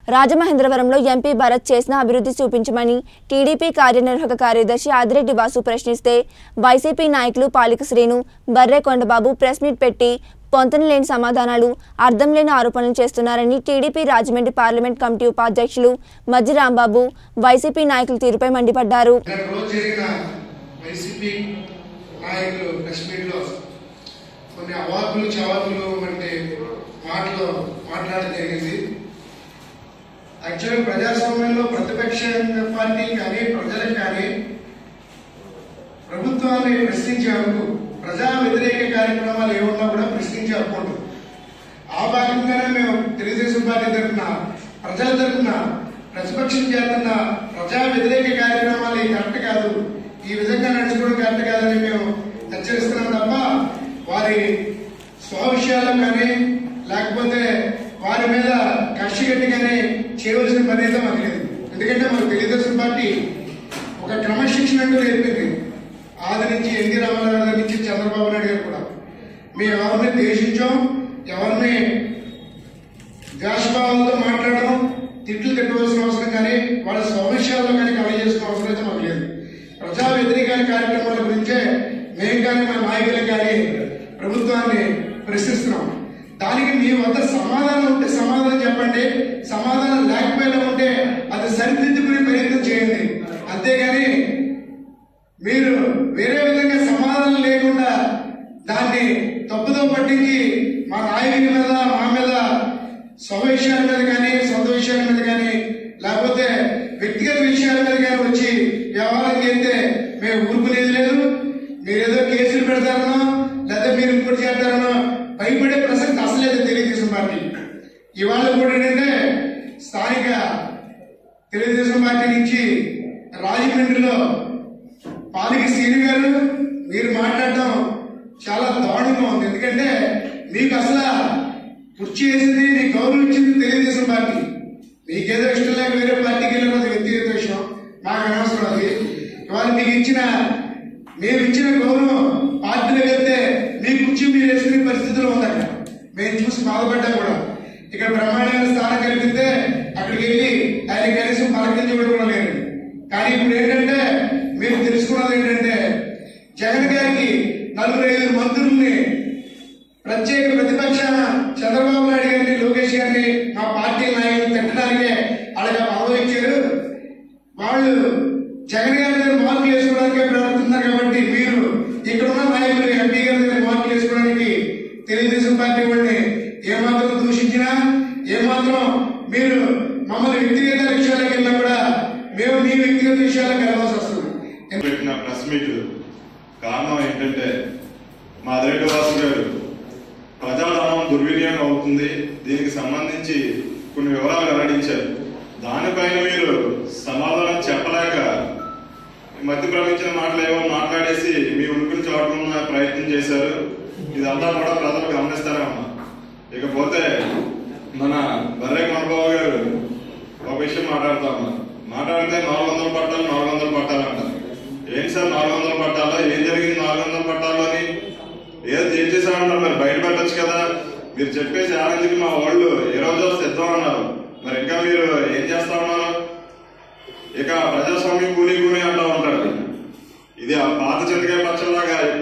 రాజమహేంద్రవరంలో ఎంపీ భరత్ చేసిన అభివృద్ధి చూపించమని టీడీపీ కార్యనిర్వాహక కార్యదర్శి ఆదిరెడ్డి వాసు ప్రశ్నిస్తే వైసీపీ నాయకులు పాలిక శ్రీను బర్రె కొండబాబు ప్రెస్ మీట్ పెట్టి పొంతన లేని సమాధానాలు అర్థం లేని ఆరోపణలు చేస్తున్నారని టీడీపీ రాజమండ్రి పార్లమెంట్ కమిటీ ఉపాధ్యక్షులు మజ్జి రాంబాబు వైసీపీ నాయకుల తీరుపై మండిపడ్డారు నిన్న రోజు జరిగిన వైసీపీ నాయకులు ప్రెస్ మీట్లో కొన్ని అవాకులు చవాకులు వంటి మాటలు మాట్లాడడం జరిగింది యాక్చువల్ ప్రజాస్వామ్యంలో ప్రతిపక్ష పార్టీ కానీ ప్రజలకు కానీ ప్రభుత్వాన్ని ప్రశ్నించే హక్కు ప్రజా వ్యతిరేక కార్యక్రమాలు ఏమున్నా కూడా ప్రశ్నించే హక్కు ఉంటుంది ఆ భాగంగానే మేము తెలుగుదేశం పార్టీ తరఫున ప్రజల తరఫున ప్రతిపక్షం చేస్తున్న ప్రజా వ్యతిరేక కార్యక్రమాలు ఇది కరెక్ట్ కాదు ఈ విధంగా నడుచుకోవడం కరెక్ట్ కాదని మేము హెచ్చరిస్తున్నాం తప్ప వారి స్వ విషయాలు కానీ లేకపోతే వారి మీద కక్షగట్టి కానీ చేయవలసిన పని అయితే మాకు లేదు ఎందుకంటే మాకు తెలుగుదేశం పార్టీ ఒక క్రమశిక్షణ అంటూ నేర్పింది ఆది నుంచి ఎన్టీ రామారావు గారి నుంచి చంద్రబాబు నాయుడు గారు కూడా మేము ఎవరిని ద్వేషించాం ఎవరిని ద్వేషభావాలతో మాట్లాడడం తిట్లు తిట్టవలసిన అవసరం కానీ వాళ్ళ స్వవిషయాల్లో కానీ కవర్ చేసిన అవసరం అయితే మాకు లేదు ప్రజా వ్యతిరేక కార్యక్రమాల గురించే మేము కానీ మా నాయకులు కానీ ప్రభుత్వాన్ని ప్రశ్నిస్తున్నాం దానికి మీ వద్ద సమాధానం ఉంటే సమాధానం చెప్పండి సమాధానం లేకపోయినా ఉంటే అది సరిదిద్దుకునే ప్రయత్నం చేయండి అంతేగాని మీరు వేరే విధంగా సమాధానం లేకుండా దాన్ని తప్పుదో పట్టించి మా నాయకుని మీద మా మీద స్వ విషయాల మీద కానీ సొంత విషయాల మీద కానీ లేకపోతే వ్యక్తిగత విషయాల మీద కానీ వచ్చి వ్యవహారం చేస్తే మేము ఊరుకునేది లేదు మీరేదో కేసులు పెడతారనో లేదా మీరు ఇంకోటి చేస్తారనో భయపడే ప్రసక్తి అసలేదు తెలుగుదేశం పార్టీ ఇవాళ కూడా ఏంటంటే స్థానిక తెలుగుదేశం పార్టీ నుంచి రాజమండ్రిలో పాలికి శ్రీను గారు మీరు మాట్లాడటం చాలా దారుణంగా ఉంది ఎందుకంటే మీకు అసలు కుర్చీ వేసింది మీకు గౌరవం ఇచ్చింది తెలుగుదేశం పార్టీ మీకేదో ఇష్టం లేక వేరే పార్టీకి వెళ్ళినది వ్యక్తిగత విషయం మాకు అనవసరం అది ఇవాళ మీకు ఇచ్చిన మేము ఇచ్చిన గౌరవం పార్టీలో వెళ్తే మీ కుర్చీ మీరు వేసుకునే పరిస్థితిలో ఉందట మేము చూసి బాధపడ్డాం కూడా ఇక్కడ బ్రహ్మాండమైన స్థానం కల్పిస్తే అక్కడికి వెళ్ళి ఆయన కనీసం పలకించబడి కూడా లేరు కానీ ఇప్పుడు ఏంటంటే మీరు తెలుసుకున్నది ఏంటంటే జగన్ గారికి నలుగురు ఐదు మంత్రుల్ని ప్రత్యేక ప్రతిపక్షాన చంద్రబాబు నాయుడు గారిని లోకేష్ గారిని మా పార్టీ నాయకులు తిట్టడానికే అలాగే పదవి ఇచ్చారు వాళ్ళు జగన్ గారి దగ్గర మార్కులు వేసుకోవడానికే ప్రవర్తిస్తున్నారు కాబట్టి మీరు ఇక్కడ ఉన్న నాయకులు ఎంపీ గారి దగ్గర మార్కులు వేసుకోవడానికి తెలుగుదేశం పార్టీ వాళ్ళని ఏమాత్రం దూషించినా ఏమాత్రం మీరు మమ్మల్ని వ్యక్తిగత విషయాలకు వెళ్ళినా కూడా మేము మీ వ్యక్తిగత విషయాలకు వెళ్ళవలసి వస్తుంది పెట్టిన ప్రెస్ మీట్ కారణం ఏంటంటే మా అదిరెడ్డి వాసు గారు ప్రజాధనం దుర్వినియోగం అవుతుంది దీనికి సంబంధించి కొన్ని వివరాలు వెల్లడించారు దానిపైన మీరు సమాధానం చెప్పలేక మధ్య ప్రవహించిన మాటలు ఏవో మాట్లాడేసి మీ ఉనికిని చూడకుండా ప్రయత్నం చేశారు ఇదంతా కూడా ప్రజలు గమనిస్తారమ్మా ఇకపోతే మన బర్రె కొండబాబు గారు ఒక విషయం మాట్లాడతామా మాట్లాడితే నాలుగు వందల పట్టాలు నాలుగు వందల పట్టాలు అంటారు ఏంటి సార్ నాలుగు వందల పట్టాలో ఏం జరిగింది నాలుగు వందల పట్టాలో అని ఏదో ఏం చేశారంటారు మరి బయట పెట్టచ్చు కదా మీరు చెప్పే ఛాలెంజ్కి మా వాళ్ళు ఏ రోజు సిద్ధం అన్నారు మరి ఇంకా మీరు ఏం చేస్తా ఉన్నారు ఇక ప్రజాస్వామ్యం కూలి కూలి అంటూ ఉంటారు ఇది ఆ పాత చింతకాయ పచ్చలాగా